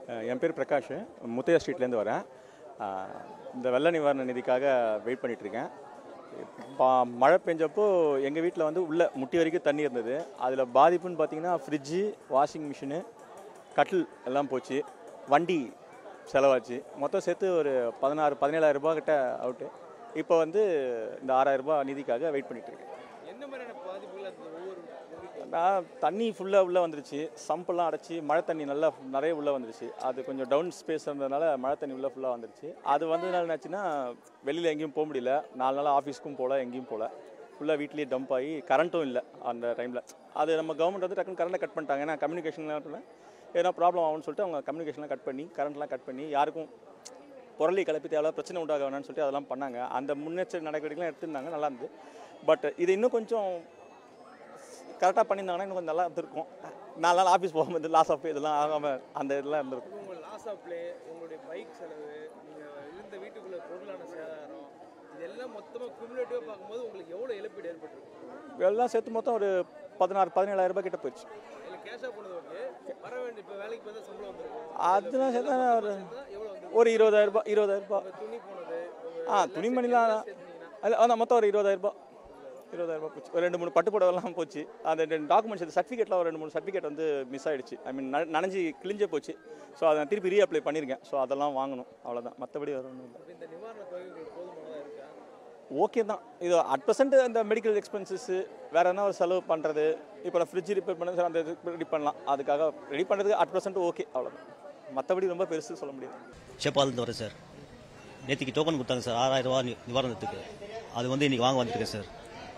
அஹ் என் பேர் பிரகாஷ் முத்தையா ஸ்ட்ரீட்லேருந்து வரேன் அஹ் இந்த வெள்ள நிவாரண நிதிக்காக வெயிட் பண்ணிட்டு இருக்கேன் பா மழை பெஞ்சப்போ எங்கள் வீட்டில் வந்து உள்ள முட்டி வரைக்கும் தண்ணி இருந்தது அதில் பாதிப்புன்னு பார்த்தீங்கன்னா ஃப்ரிட்ஜு வாஷிங் மிஷினு கட்டில் எல்லாம் போச்சு வண்டி செலவாச்சு மொத்தம் சேர்த்து ஒரு பதினாறு பதினேழாயிரம் ரூபாய் கிட்ட அவுட்டு இப்போ வந்து இந்த ஆறாயிரம் ரூபாய் நிதிக்காக வெயிட் பண்ணிட்டு இருக்கேன் என்ன மாதிரியான பாதிப்புகள் அந்த ஒவ்வொரு வீட்டுக்கும் நான் தண்ணி ஃபுல்லாக உள்ளே வந்துருச்சு சம்பெல்லாம் அடைச்சி மழை தண்ணி நல்லா நிறைய உள்ளே வந்துருச்சு அது கொஞ்சம் டவுன் ஸ்பேஸ் இருந்ததுனால மழை தண்ணி உள்ளே ஃபுல்லாக வந்துருச்சு அது வந்ததுனால என்னாச்சுன்னா வெளியில் எங்கேயும் போக முடியல நாலு நாள் ஆஃபீஸ்க்கும் போகல எங்கேயும் போகல ஃபுல்லாக வீட்லேயே டம்ப் ஆகி கரண்ட்டும் இல்லை அந்த டைமில் அது நம்ம கவர்மெண்ட் வந்து டக்குன்னு கரண்ட்டை கட் பண்ணிட்டாங்க ஏன்னா கம்யூனிகேஷன்ல ஏன்னா ப்ராப்ளம் ஆகும்னு சொல்லிட்டு அவங்க கம்யூனிகேஷன்லாம் கட் பண்ணி கரண்ட்லாம் கட் பண்ணி யாருக்கும் புரளி கிளப்பி தேவையில்ல பிரச்சனை உண்டாக வேணாம்னு சொல்லிட்டு அதெல்லாம் பண்ணாங்க அந்த முன்னெச்சரிக்கை நடவடிக்கைலாம் எடுத்திருந்தாங்க நல்லா இருந்தது பட் இது இன்னும் கொஞ்சம் கரெக்டாக பண்ணியிருந்தாங்கன்னா இன்னும் கொஞ்சம் நல்லா இருந்திருக்கும் நாலு நாள் ஆஃபீஸ் போகும்போது லாஸ் ஆஃப் இதெல்லாம் ஆகாமல் அந்த இதெல்லாம் இருந்திருக்கும் உங்கள் லாஸ் ஆஃப் பிளே உங்களுடைய பைக் செலவு நீங்கள் இருந்த வீட்டுக்குள்ள பொருளான சேதாரம் இதெல்லாம் மொத்தமாக குமுலேட்டிவாக பார்க்கும்போது உங்களுக்கு எவ்வளோ இழப்பீடு ஏற்பட்டிருக்கு எல்லாம் சேர்த்து மொத்தம் ஒரு பதினாறு பதினேழாயிரம் ரூபாய் கிட்ட போயிடுச்சு இல்லை கேஷாக போனது ஓகே வர வேண்டிய இப்போ வேலைக்கு பார்த்தா சம்பளம் வந்துருக்கும் அதெல்லாம் சேர்த்தா ஒரு எவ்வளோ வந்து ஒரு இருபதாயிரம் ரூபாய் இருபதாயிரம் ரூபாய் துணி போனது ஆ துணிமணிலாம் அது அதான் மொத்தம் ஒரு இருபதாயிரம் ரூபாய் இருபதாயிரம் ரூபாய் போச்சு ஒரு ரெண்டு மூணு பட்டு புடவைலாம் போச்சு அந்த ரெண்டு டாக்குமெண்ட்ஸ் சர்டிஃபிகேட்லாம் ஒரு ரெண்டு மூணு சர்டிஃபிகேட் வந்து மிஸ் ஆயிடுச்சு ஐ மீன் நனைஞ்சு கிழிஞ்சே போச்சு ஸோ அதை நான் திருப்பி ரீஅப்ளை பண்ணியிருக்கேன் ஸோ அதெல்லாம் வாங்கணும் அவ்வளோதான் மற்றபடி வேறு ஒன்றும் இல்லை அப்ப இந்த நிவாரண தொகை உங்களுக்கு போதுமானதாக இருக்கா ஓகே தான் இது அட் ப்ரெசென்ட் இந்த மெடிக்கல் எக்ஸ்பென்சஸ் வேறு என்ன ஒரு செலவு பண்ணுறது இப்போ நான் ஃப்ரிட்ஜ் ரிப்பேர் பண்ணது சரி, அந்த ரெடி பண்ணலாம் அதுக்காக ரெடி பண்ணுறதுக்கு அட் ப்ரெசென்ட் ஓகே அவ்வளோதான் மற்றபடி ரொம்ப பெருசு சொல்ல முடியாது சேப்பாலேருந்து வரேன் சார் நேற்றுக்கு டோக்கன் கொடுத்தாங்க சார் ஆறாயிரம் ரூபா நி- நிவாரணத்துக்கு அது வந்து இன்னைக்கு வாங்க வந்திருக்கேன் சார்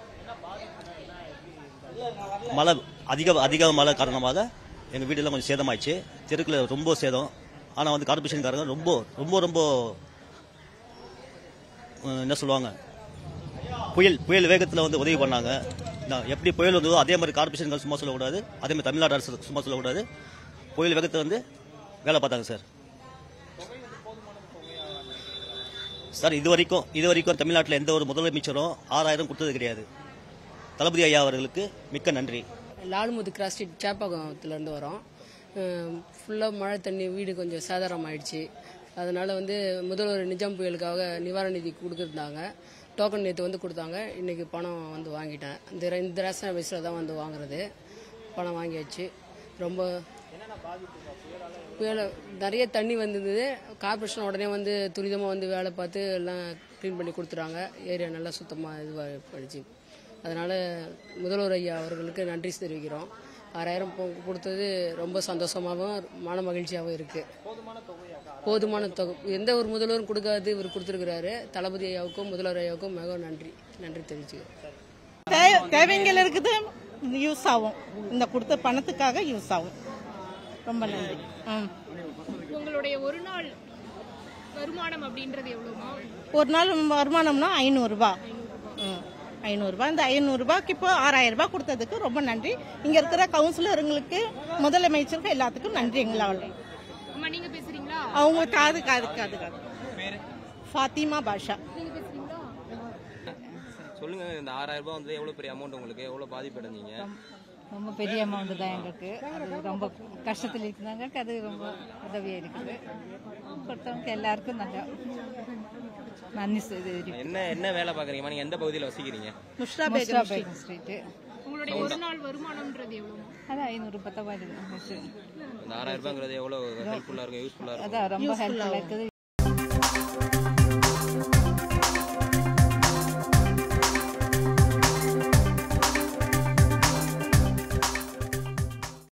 மழை அதிக அதிக மழை காரணமாக எங்கள் வீடெல்லாம் கொஞ்சம் சேதமாயிடுச்சு தெருக்குல ரொம்ப சேதம் ஆனால் வந்து கார்பரேஷன்காரங்க ரொம்ப ரொம்ப ரொம்ப அஹ், என்ன சொல்லுவாங்க புயல் புயல் வேகத்தில் வந்து உதவி பண்ணாங்க நான் எப்படி புயல் வந்ததோ அதே மாதிரி கார்பரேஷன்கள் சும்மா சொல்லக்கூடாது அதே மாதிரி தமிழ்நாடு அரசு சும்மா சொல்லக்கூடாது புயல் வேகத்தில் வந்து வேலை பார்த்தாங்க சார் சார் இது வரைக்கும் இது வரைக்கும் தமிழ்நாட்டில் எந்த ஒரு முதலமைச்சரும் ஆறாயிரம் கொடுத்தது கிடையாது தளபதி ஐயா அவர்களுக்கு மிக்க நன்றி லால்முது கிராஸ் ஸ்ட்ரீட் சேப்பாக்கத்துலேருந்து வரோம் ஃபுல்லாக மழை தண்ணி வீடு கொஞ்சம் சேதாரம் ஆயிடுச்சு அதனால வந்து முதல்வர் நிஜாம் புயலுக்காக நிவாரண நிதி கொடுத்துருந்தாங்க டோக்கன் நேற்று வந்து கொடுத்தாங்க இன்னைக்கு பணம் வந்து வாங்கிட்டேன் இந்த ரெ- இந்த ரேஷன் ஆஃபீஸில் தான் வந்து வாங்குறது பணம் வாங்கியாச்சு ரொம்ப புயல நிறைய தண்ணி வந்திருந்தது கார்பரேஷன் உடனே வந்து துரிதமாக வந்து வேலை பார்த்து எல்லாம் க்ளீன் பண்ணி கொடுத்துறாங்க ஏரியா நல்லா சுத்தமாக இதுவாக படிச்சு அதனால் முதல்வர் ஐயா அவர்களுக்கு நன்றி தெரிவிக்கிறோம் ஆறாயிரம் பொ- கொடுத்தது ரொம்ப சந்தோஷமாகவும் மன மகிழ்ச்சியாகவும் இருக்குது போதுமான தொகை எந்த ஒரு முதல்வரும் கொடுக்காது இவர் கொடுத்துருக்கிறாரு தளபதி ஐயாவுக்கும் முதல்வர் ஐயாவுக்கும் மிக நன்றி நன்றி தெரிவிச்சுக்கிறோம் தே- தேவைங்கள் இருக்குது யூஸ் ஆகும் இந்த கொடுத்த பணத்துக்காக யூஸ் ஆகும் ரொம்ப நன்றி ம் உங்களுடைய ஒரு நாள் வருமானம் அப்படின்றது எவ்வளவுமா ஒரு நாள் வருமானம்னா ஐநூறுரூபா ம் ஐநூறுரூபா இந்த ஐநூறுரூபாய்க்கு இப்போ ஆறாயிரம் ரூபாய் கொடுத்ததுக்கு ரொம்ப நன்றி இங்கே இருக்கிற கவுன்சிலருங்களுக்கு முதலமைச்சருக்கு எல்லாத்துக்கும் நன்றி எங்களால் அம்மா நீங்க பேசுறீங்களா அவங்க காது காது காது காது ஃபாத்திமா பாஷா நீங்க பேசுறீங்களா சொல்லுங்க இந்த ஆறாயிரம் ரூபாய் வந்து எவ்வளவு பெரிய அமௌண்ட் உங்களுக்கு எவ்வளவு பாதிப்பு அடைஞ்சீங்க ரொம்ப பெரிய அமௌண்ட் தான் எங்களுக்கு அது ரொம்ப கஷ்டத்தில் இருக்கிறவங்களுக்கு அது ரொம்ப உதவியாக இருக்குது கொடுத்தவங்க எல்லாருக்கும் நல்லா நன்றி தெரியும் என்ன என்ன வேலை பாக்குறீங்க நீங்க எந்த பகுதியில் வசிக்கிறீங்க முஷ்ரா முஸ்ரா பேகம் பேகம் ஸ்ட்ரீட்டு உங்களுடைய ஒரு நாள் வருமானம்ன்றது எவ்வளவுமா அது ஐநூறு பத்தொம்பது இந்த ஆறாயிரம் ரூபாய்ங்கிறது எவ்வளவு ஹெல்ப்ஃபுல்லா இருக்கும் யூஸ்ஃபுல்லா இருக்கும் அதான் ரொம்ப ஹெல்ப்ஃபுல்லாக இருக்குது